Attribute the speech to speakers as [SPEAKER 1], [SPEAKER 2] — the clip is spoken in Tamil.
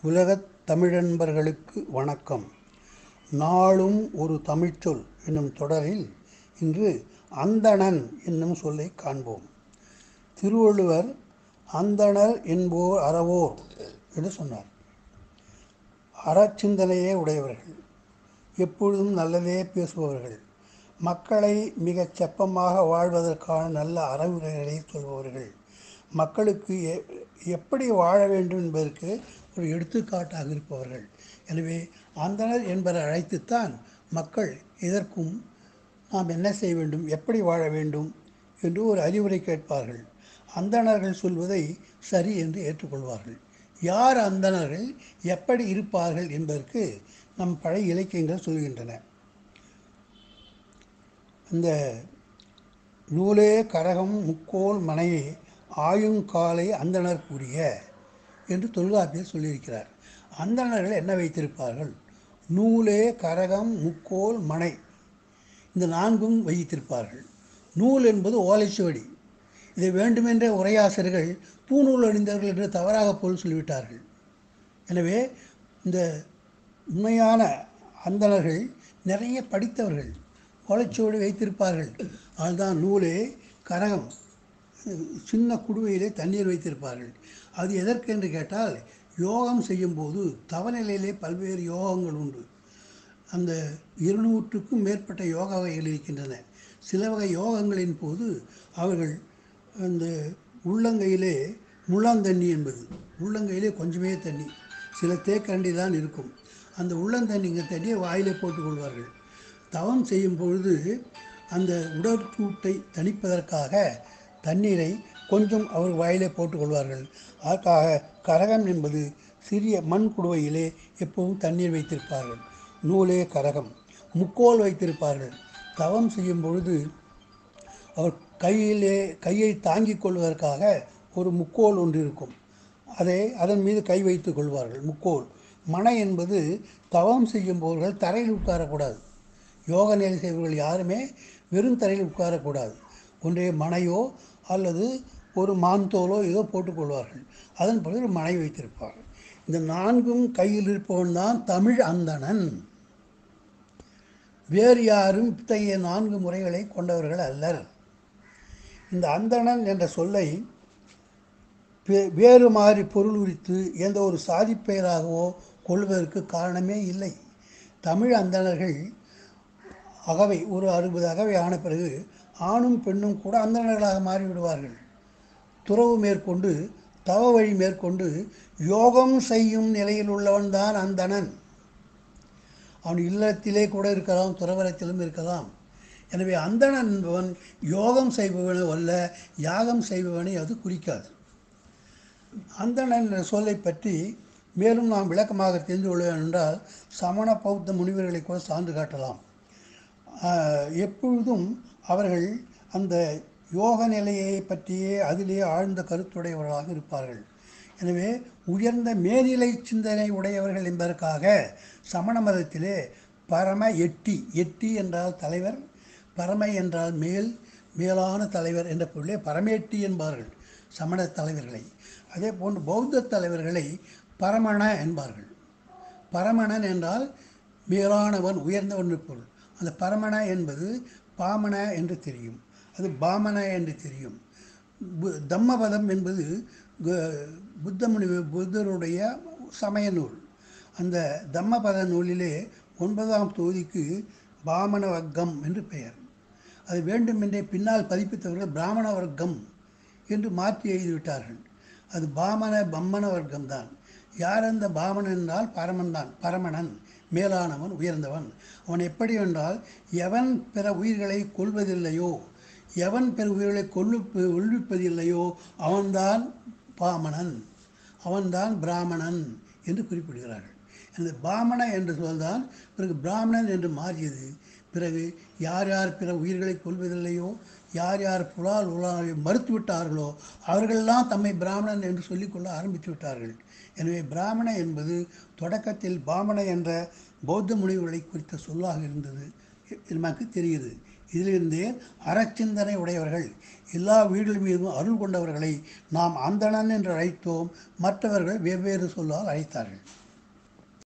[SPEAKER 1] உலகத் தமிழன்பர்களுக்கு வணக்கம் நாளும் ஒரு தமிழ்ச்சொல் என்னும் தொடரில் இன்று அந்தணன் என்னும் சொல்லை காண்போம் திருவள்ளுவர் அந்தணர் என்போர் அறவோர் என்று சொன்னார் அறச்சிந்தனையே உடையவர்கள் எப்பொழுதும் நல்லதே பேசுபவர்கள் மக்களை மிகச் செப்பமாக வாழ்வதற்கான நல்ல அறவுரைகளை சொல்பவர்கள் மக்களுக்கு எ- எப்படி வாழ வேண்டும் என்பதற்கு ஒரு எடுத்துக்காட்டாக இருப்பவர்கள் எனவே அந்தணர் என்பதை அழைத்துத்தான் மக்கள் இதற்கும் நாம் என்ன செய்ய வேண்டும் எப்படி வாழ வேண்டும் என்று ஒரு அறிவுரை கேட்பார்கள் அந்தணர்கள் சொல்வதை சரி என்று ஏற்றுக்கொள்வார்கள் யார் அந்தணர்கள் எப்படி இருப்பார்கள் என்பதற்கு நம் பழைய இலக்கியங்கள் சொல்கின்றன இந்த நூலே கரகம் முக்கோல் மனையே ஆயுங்காலை அந்தணர் கூறிய என்று தொல்காப்பியர் சொல்லியிருக்கிறார் அந்தணர்கள் என்ன வைத்திருப்பார்கள் நூலே கரகம் முக்கோல் மனை இந்த நான்கும் வைத்திருப்பார்கள் நூல் என்பது ஓலைச்சுவடி இதை வேண்டுமென்றே உரையாசிரியர்கள் பூநூல் அணிந்தவர்கள் என்று தவறாக பொருள் சொல்லிவிட்டார்கள் எனவே இந்த உண்மையான அந்தணர்கள் நிறைய படித்தவர்கள் ஓலைச்சுவடி வைத்திருப்பார்கள் அதுதான் நூலே கரகம் சின்ன குடுவையிலே தண்ணீர் வைத்திருப்பார்கள் அது எதற்கு என்று கேட்டால் யோகம் செய்யும்போது தவநிலையிலே பல்வேறு யோகங்கள் உண்டு அந்த இருநூற்றுக்கும் மேற்பட்ட யோகா வகைகள் இருக்கின்றன சில வகை யோகங்களின் போது அவர்கள் அந்த உள்ளங்கையிலே முள்ளாந்தண்ணி என்பது உள்ளங்கையிலே கொஞ்சமே தண்ணி சில தேக்கரண்டி தான் இருக்கும் அந்த உள்ளந்தண்ணிங்க தண்ணியை வாயிலே போட்டுக்கொள்வார்கள் தவம் செய்யும் பொழுது அந்த உடற்சூட்டை தணிப்பதற்காக தண்ணீரை கொஞ்சம் அவர் வாயிலே போட்டுக்கொள்வார்கள் அதற்காக கரகம் என்பது சிறிய மண் குடுவையிலே எப்பவும் தண்ணீர் வைத்திருப்பார்கள் நூலே கரகம் முக்கோல் வைத்திருப்பார்கள் தவம் செய்யும் பொழுது அவர் கையிலே கையை தாங்கிக் கொள்வதற்காக ஒரு முக்கோல் ஒன்று இருக்கும் அதை அதன் மீது கை வைத்துக் கொள்வார்கள் முக்கோல் மனை என்பது தவம் செய்யும் போவர்கள் தரையில் உட்காரக்கூடாது யோக நிலை செய்பவர்கள் யாருமே வெறும் தரையில் உட்காரக்கூடாது ஒன்றே மனையோ அல்லது ஒரு மான்தோலோ ஏதோ போட்டுக்கொள்வார்கள் அதன் பிறகு ஒரு மனை வைத்திருப்பார்கள் இந்த நான்கும் கையில் இருப்பவன் தான் தமிழ் அந்தணன் வேறு யாரும் இத்தகைய நான்கு முறைகளை கொண்டவர்கள் அல்லர் இந்த அந்தணன் என்ற சொல்லை வே- வேறு மாதிரி பொருள் குறித்து எந்த ஒரு சாதி பெயராகவோ கொள்வதற்கு காரணமே இல்லை தமிழ் அந்தணர்கள் அகவை ஒரு அறுபது அகவை ஆன பிறகு ஆணும் பெண்ணும் கூட அந்தணர்களாக மாறிவிடுவார்கள் துறவு மேற்கொண்டு தவ வழி மேற்கொண்டு யோகம் செய்யும் நிலையில் உள்ளவன் தான் அந்தணன் அவன் இல்லத்திலே கூட இருக்கலாம் துறவரத்திலும் இருக்கலாம் எனவே அந்தணன் என்பவன் யோகம் செய்பவனோ அல்ல யாகம் செய்பவனை அது குறிக்காது அந்தணன் என்ற சொல்லை பற்றி மேலும் நாம் விளக்கமாக தெரிந்து கொள்ள வேண்டும் என்றால் சமண பௌத்த முனிவர்களை கூட சான்று காட்டலாம் ஆஹ், எப்பொழுதும் அவர்கள் அந்த யோக நிலையை பற்றியே அதிலே ஆழ்ந்த கருத்துடையவர்களாக இருப்பார்கள் எனவே உயர்ந்த மேல்நிலை சிந்தனை உடையவர்கள் என்பதற்காக சமண மதத்திலே பரம எட்டி எட்டி என்றால் தலைவர் பரமை என்றால் மேல் மேலான தலைவர் என்ற பொருளே பரமேட்டி என்பார்கள் சமண தலைவர்களை அதே போன்று பௌத்த தலைவர்களை பரமண என்பார்கள் பரமணன் என்றால் மேலானவன் உயர்ந்தவன் என்று பொருள் அந்த பரமண என்பது பாமண என்று தெரியும் அது பாமண என்று தெரியும் பு- தம்மபதம் என்பது கு- புத்த முனி புத்தருடைய சமய நூல் அந்த தம்மபத நூலிலே ஒன்பதாம் தொகுதிக்கு பாமண வர்க்கம் என்று பெயர் அது வேண்டுமென்றே பின்னால் பதிப்பித்தவர்கள் பிராமண வர்க்கம் என்று மாற்றி எழுதிவிட்டார்கள் அது பாமன பம்மன வர்க்கம்தான் யார் அந்த பாமனன் என்றால் பரமன் தான் பரமணன் மேலானவன் உயர்ந்தவன் அவன் எப்படி என்றால் எவன் பிற உயிர்களை கொல்வதில்லையோ எவன் பிற உயிர்களை கொல்லு ஒழிப்பதில்லையோ அவன்தான் பாமணன் அவன்தான் பிராமணன் என்று குறிப்பிடுகிறார்கள் அந்த பாமண என்ற சொல்தான் பிறகு பிராமணன் என்று மாறியது பிறகு யார் யார் பிற உயிர்களை கொல்வதில்லையோ யார் யார் புலால் உலாவை மறுத்து விட்டார்களோ அவர்களெல்லாம் தம்மை பிராமணன் என்று சொல்லிக்கொள்ள ஆரம்பித்து விட்டார்கள் எனவே பிராமண என்பது தொடக்கத்தில் பாமண என்ற பௌத்த முனிவர்களை குறித்த சொல்லாக இருந்தது இது நமக்கு தெரியுது இதிலிருந்தே அறச்சிந்தனை உடையவர்கள் எல்லா வீடுகள் மீதும் அருள் கொண்டவர்களை நாம் அந்தணன் என்று அழைத்தோம் மற்றவர்கள் வெவ்வேறு சொல்லால் அழைத்தார்கள்